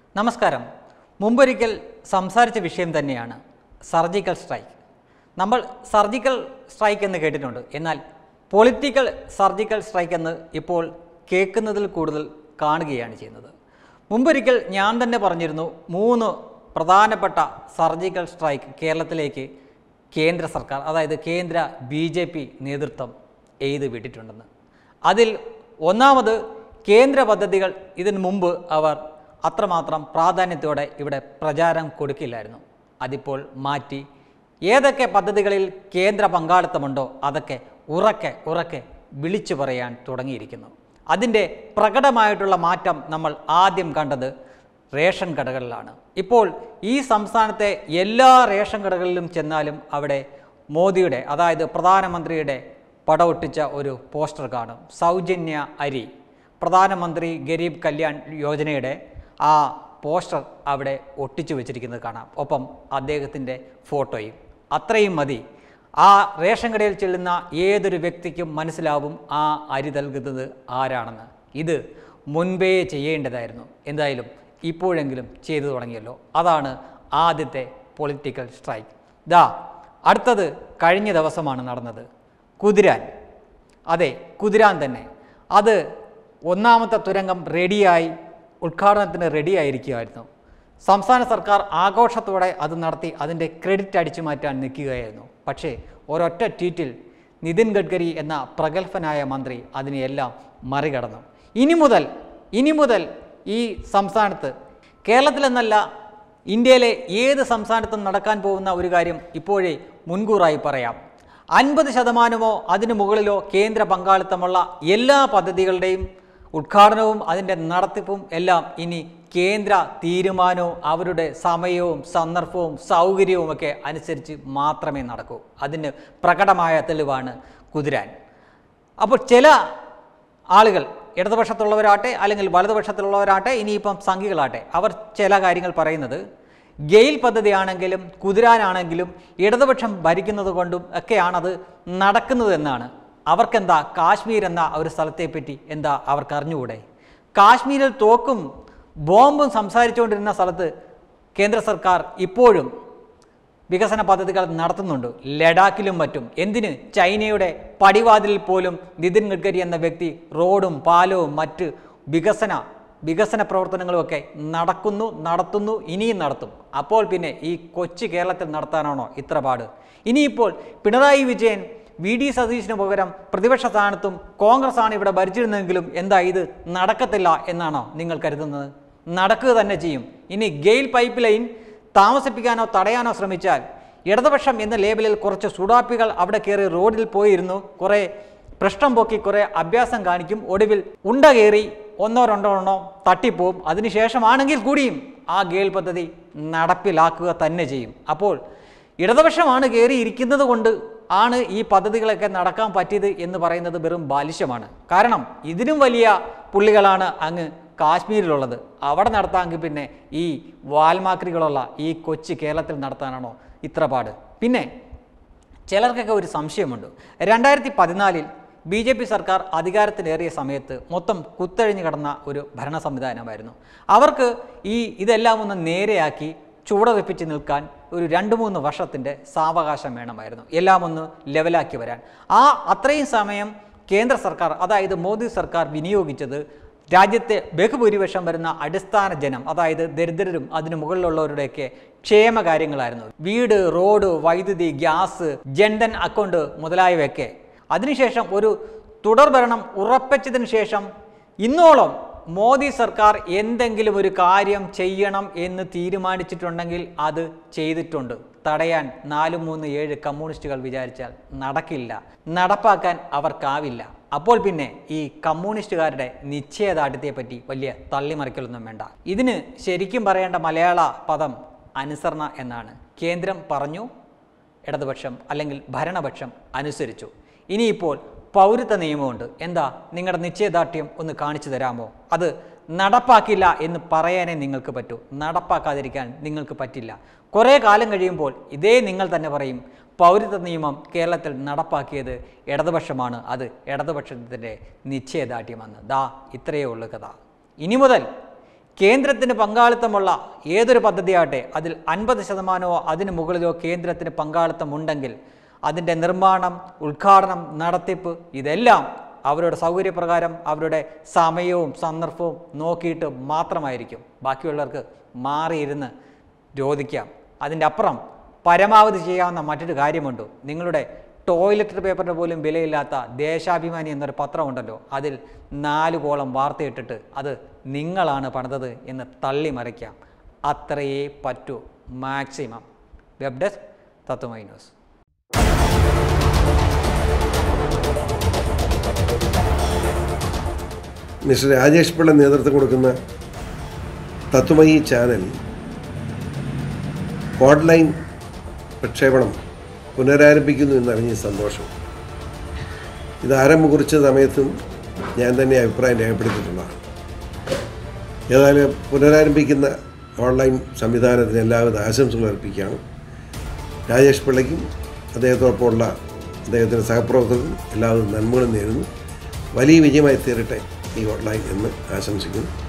നമസ്കാരം മുമ്പൊരിക്കൽ സംസാരിച്ച വിഷയം തന്നെയാണ് സർജിക്കൽ സ്ട്രൈക്ക് നമ്മൾ സർജിക്കൽ സ്ട്രൈക്ക് എന്ന് കേട്ടിട്ടുണ്ട് എന്നാൽ പൊളിറ്റിക്കൽ സർജിക്കൽ സ്ട്രൈക്ക് എന്ന് ഇപ്പോൾ കേൾക്കുന്നതിൽ കൂടുതൽ കാണുകയാണ് ചെയ്യുന്നത് മുമ്പൊരിക്കൽ ഞാൻ തന്നെ പറഞ്ഞിരുന്നു മൂന്ന് പ്രധാനപ്പെട്ട സർജിക്കൽ സ്ട്രൈക്ക് കേരളത്തിലേക്ക് കേന്ദ്ര സർക്കാർ അതായത് കേന്ദ്ര ബി ജെ പി നേതൃത്വം എഴുതി വിട്ടിട്ടുണ്ടെന്ന് അതിൽ ഒന്നാമത് കേന്ദ്ര പദ്ധതികൾ ഇതിനു മുമ്പ് അവർ അത്രമാത്രം പ്രാധാന്യത്തോടെ ഇവിടെ പ്രചാരം കൊടുക്കില്ലായിരുന്നു അതിപ്പോൾ മാറ്റി ഏതൊക്കെ പദ്ധതികളിൽ കേന്ദ്ര പങ്കാളിത്തമുണ്ടോ അതൊക്കെ ഉറക്കെ ഉറക്കെ വിളിച്ചു പറയാൻ തുടങ്ങിയിരിക്കുന്നു അതിൻ്റെ പ്രകടമായിട്ടുള്ള മാറ്റം നമ്മൾ ആദ്യം കണ്ടത് റേഷൻ കടകളിലാണ് ഇപ്പോൾ ഈ സംസ്ഥാനത്തെ എല്ലാ റേഷൻ കടകളിലും ചെന്നാലും അവിടെ മോദിയുടെ അതായത് പ്രധാനമന്ത്രിയുടെ പടമൊട്ടിച്ച ഒരു പോസ്റ്റർ കാണും സൗജന്യ അരി പ്രധാനമന്ത്രി ഗരീബ് കല്യാൺ യോജനയുടെ ആ പോസ്റ്റർ അവിടെ ഒട്ടിച്ചു വെച്ചിരിക്കുന്നത് കാണാം ഒപ്പം അദ്ദേഹത്തിൻ്റെ ഫോട്ടോയും അത്രയും മതി ആ റേഷൻ കടയിൽ ചെല്ലുന്ന ഏതൊരു വ്യക്തിക്കും മനസ്സിലാവും ആ അരി നൽകുന്നത് ആരാണെന്ന് ഇത് മുൻപേ ചെയ്യേണ്ടതായിരുന്നു എന്തായാലും ഇപ്പോഴെങ്കിലും ചെയ്തു തുടങ്ങിയല്ലോ അതാണ് ആദ്യത്തെ പൊളിറ്റിക്കൽ സ്ട്രൈക്ക് ദാ അടുത്തത് കഴിഞ്ഞ ദിവസമാണ് നടന്നത് കുതിരാൻ അതെ കുതിരാൻ തന്നെ അത് ഒന്നാമത്തെ തുരങ്കം റെഡിയായി ഉദ്ഘാടനത്തിന് റെഡിയായിരിക്കുകയായിരുന്നു സംസ്ഥാന സർക്കാർ ആഘോഷത്തോടെ അത് നടത്തി അതിൻ്റെ ക്രെഡിറ്റ് അടിച്ചു മാറ്റാൻ നിൽക്കുകയായിരുന്നു പക്ഷേ ഒരൊറ്റ ട്വീറ്റിൽ നിതിൻ ഗഡ്കരി എന്ന പ്രഗത്ഭനായ മന്ത്രി അതിനെയെല്ലാം മറികടന്നു ഇനി മുതൽ ഇനി മുതൽ ഈ സംസ്ഥാനത്ത് കേരളത്തിലെന്നല്ല ഇന്ത്യയിലെ ഏത് സംസ്ഥാനത്തും നടക്കാൻ പോകുന്ന ഒരു കാര്യം ഇപ്പോഴേ മുൻകൂറായി പറയാം അൻപത് ശതമാനമോ അതിനു മുകളിലോ കേന്ദ്ര പങ്കാളിത്തമുള്ള എല്ലാ പദ്ധതികളുടെയും ഉദ്ഘാടനവും അതിൻ്റെ നടത്തിപ്പും എല്ലാം ഇനി കേന്ദ്ര തീരുമാനവും അവരുടെ സമയവും സന്ദർഭവും സൗകര്യവും ഒക്കെ അനുസരിച്ച് മാത്രമേ നടക്കൂ അതിന് പ്രകടമായ തെളിവാണ് കുതിരാൻ അപ്പോൾ ചില ആളുകൾ ഇടതുപക്ഷത്തുള്ളവരാട്ടെ അല്ലെങ്കിൽ വലതുപക്ഷത്തിലുള്ളവരാട്ടെ ഇനിയിപ്പം സംഘികളാട്ടെ അവർ ചില കാര്യങ്ങൾ പറയുന്നത് ഗെയിൽ പദ്ധതിയാണെങ്കിലും കുതിരാനാണെങ്കിലും ഇടതുപക്ഷം ഭരിക്കുന്നത് കൊണ്ടും ഒക്കെയാണത് നടക്കുന്നതെന്നാണ് അവർക്കെന്താ കാശ്മീർ എന്ന ഒരു സ്ഥലത്തെപ്പറ്റി എന്താ അവർക്ക് അറിഞ്ഞുകൂടെ കാശ്മീരിൽ തോക്കും ബോംബും സംസാരിച്ചുകൊണ്ടിരുന്ന സ്ഥലത്ത് കേന്ദ്ര സർക്കാർ ഇപ്പോഴും വികസന പദ്ധതികൾ നടത്തുന്നുണ്ട് ലഡാക്കിലും മറ്റും എന്തിന് ചൈനയുടെ പടിവാതിലിൽ പോലും നിതിൻ ഗഡ്കരി എന്ന വ്യക്തി റോഡും പാലവും മറ്റ് വികസന വികസന പ്രവർത്തനങ്ങളുമൊക്കെ നടക്കുന്നു നടത്തുന്നു ഇനിയും നടത്തും അപ്പോൾ പിന്നെ ഈ കൊച്ചു കേരളത്തിൽ നടത്താനാണോ ഇത്ര പാട് ഇനിയിപ്പോൾ പിണറായി വിജയൻ വി ഡി സതീശിന് പകരം പ്രതിപക്ഷ സ്ഥാനത്തും കോൺഗ്രസ് ആണ് ഇവിടെ ഭരിച്ചിരുന്നെങ്കിലും എന്താ ഇത് നടക്കത്തില്ല എന്നാണോ നിങ്ങൾ കരുതുന്നത് നടക്കുക തന്നെ ചെയ്യും ഇനി ഗെയിൽ പൈപ്പ് ലൈൻ താമസിപ്പിക്കാനോ തടയാനോ ശ്രമിച്ചാൽ ഇടതുപക്ഷം എന്ന ലേബലിൽ കുറച്ച് സുഡാപ്പികൾ അവിടെ കയറി റോഡിൽ പോയിരുന്നു കുറേ പ്രശ്നം പൊക്കി കുറേ അഭ്യാസം കാണിക്കും ഒടുവിൽ ഉണ്ട കയറി ഒന്നോ രണ്ടോ എണ്ണോ തട്ടിപ്പോവും അതിനുശേഷമാണെങ്കിൽ കൂടിയും ആ ഗെയിൽ പദ്ധതി നടപ്പിലാക്കുക തന്നെ ചെയ്യും അപ്പോൾ ഇടതുപക്ഷമാണ് കയറി ഇരിക്കുന്നത് കൊണ്ട് ആണ് ഈ പദ്ധതികളൊക്കെ നടക്കാൻ പറ്റിയത് എന്ന് പറയുന്നത് വെറും ബാലിശ്യമാണ് കാരണം ഇതിനും വലിയ പുള്ളികളാണ് അങ്ങ് കാശ്മീരിലുള്ളത് അവിടെ നടത്താമെങ്കിൽ പിന്നെ ഈ വാൽമാക്രികളുള്ള ഈ കൊച്ചു കേരളത്തിൽ നടത്താനാണോ ഇത്ര പാട് പിന്നെ ചിലർക്കൊക്കെ ഒരു സംശയമുണ്ട് രണ്ടായിരത്തി പതിനാലിൽ ബി ജെ പി സർക്കാർ അധികാരത്തിലേറിയ സമയത്ത് മൊത്തം കുത്തഴിഞ്ഞു കിടന്ന ഒരു ഭരണ സംവിധാനമായിരുന്നു അവർക്ക് ഈ ഇതെല്ലാം ഒന്ന് നേരെയാക്കി ചുവടുറപ്പിച്ച് നിൽക്കാൻ ഒരു രണ്ട് മൂന്ന് വർഷത്തിൻ്റെ സാവകാശം വേണമായിരുന്നു എല്ലാം ഒന്ന് ലെവലാക്കി വരാൻ ആ അത്രയും സമയം കേന്ദ്ര സർക്കാർ അതായത് മോദി സർക്കാർ വിനിയോഗിച്ചത് രാജ്യത്തെ ബഹുഭൂരിപക്ഷം വരുന്ന അടിസ്ഥാന ജനം അതായത് ദരിദ്രരും അതിനു മുകളിലുള്ളവരുടെയൊക്കെ ക്ഷേമകാര്യങ്ങളായിരുന്നു വീട് റോഡ് വൈദ്യുതി ഗ്യാസ് ജൻധൻ അക്കൗണ്ട് മുതലായവയൊക്കെ അതിനുശേഷം ഒരു തുടർഭരണം ഉറപ്പിച്ചതിന് ശേഷം ഇന്നോളം മോദി സർക്കാർ എന്തെങ്കിലും ഒരു കാര്യം ചെയ്യണം എന്ന് തീരുമാനിച്ചിട്ടുണ്ടെങ്കിൽ അത് ചെയ്തിട്ടുണ്ട് തടയാൻ നാല് മൂന്ന് ഏഴ് കമ്മ്യൂണിസ്റ്റുകൾ വിചാരിച്ചാൽ നടക്കില്ല നടപ്പാക്കാൻ അവർക്കാവില്ല അപ്പോൾ പിന്നെ ഈ കമ്മ്യൂണിസ്റ്റുകാരുടെ നിശ്ചയദാർഢ്യത്തെ പറ്റി വലിയ തള്ളിമറിക്കലൊന്നും വേണ്ട ഇതിന് ശരിക്കും പറയേണ്ട മലയാള പദം അനുസരണ എന്നാണ് കേന്ദ്രം പറഞ്ഞു ഇടതുപക്ഷം അല്ലെങ്കിൽ ഭരണപക്ഷം അനുസരിച്ചു ഇനിയിപ്പോൾ പൗരത്വ നിയമമുണ്ട് എന്താ നിങ്ങളുടെ നിശ്ചയദാർഢ്യം ഒന്ന് കാണിച്ചു തരാമോ അത് നടപ്പാക്കില്ല എന്ന് പറയാനേ നിങ്ങൾക്ക് പറ്റൂ നടപ്പാക്കാതിരിക്കാൻ നിങ്ങൾക്ക് പറ്റില്ല കുറേ കാലം കഴിയുമ്പോൾ ഇതേ നിങ്ങൾ തന്നെ പറയും പൗരത്വ നിയമം കേരളത്തിൽ നടപ്പാക്കിയത് ഇടതുപക്ഷമാണ് അത് ഇടതുപക്ഷത്തിൻ്റെ നിശ്ചയദാർഢ്യമെന്ന് ദാ ഇത്രയേ ഉള്ളൂ കഥ ഇനി മുതൽ കേന്ദ്രത്തിന് പങ്കാളിത്തമുള്ള ഏതൊരു പദ്ധതിയാകട്ടെ അതിൽ അൻപത് ശതമാനമോ അതിന് മുകളിലോ കേന്ദ്രത്തിന് പങ്കാളിത്തം ഉണ്ടെങ്കിൽ അതിൻ്റെ നിർമ്മാണം ഉദ്ഘാടനം നടത്തിപ്പ് ഇതെല്ലാം അവരുടെ സൗകര്യപ്രകാരം അവരുടെ സമയവും സന്ദർഭവും നോക്കിയിട്ട് മാത്രമായിരിക്കും ബാക്കിയുള്ളവർക്ക് മാറിയിരുന്ന് രോധിക്കാം അതിൻ്റെ അപ്പുറം പരമാവധി ചെയ്യാവുന്ന മറ്റൊരു കാര്യമുണ്ട് നിങ്ങളുടെ ടോയ്ലറ്റ് പേപ്പറിന് പോലും വിലയില്ലാത്ത ദേശാഭിമാനി എന്നൊരു പത്രമുണ്ടല്ലോ അതിൽ നാല് കോളം വാർത്തയിട്ടിട്ട് അത് നിങ്ങളാണ് പണിതത് എന്ന് തള്ളി മറിക്കാം അത്രയേ പറ്റൂ maximum web desk Tatwamayi news mister Rajesh Pillai നേതൃത്വം കൊടുക്കുന്ന തത്വമയി ചാനൽ ഓൺലൈൻ പ്രക്ഷേപണം പുനരാരംഭിക്കുന്നു എന്നറിഞ്ഞ സന്തോഷം ഇത് ആരംഭം കുറിച്ച സമയത്തും ഞാൻ തന്നെ അഭിപ്രായം രേഖപ്പെടുത്തിയിട്ടുള്ളതാണ് ഏതായാലും പുനരാരംഭിക്കുന്ന ഓൺലൈൻ സംവിധാനത്തിന് എല്ലാവിധ ആശംസകൾ അർപ്പിക്കുകയാണ് രാജേഷ് പിള്ളയ്ക്കും അദ്ദേഹത്തോടൊപ്പമുള്ള അദ്ദേഹത്തിൻ്റെ സഹപ്രവർത്തകർക്കും എല്ലാവിധ നന്മകളും നേരുന്നു വലിയ വിജയമായി തീരട്ടെ ഈ ഓൺലൈൻ എന്ന് ആശംസിക്കുന്നു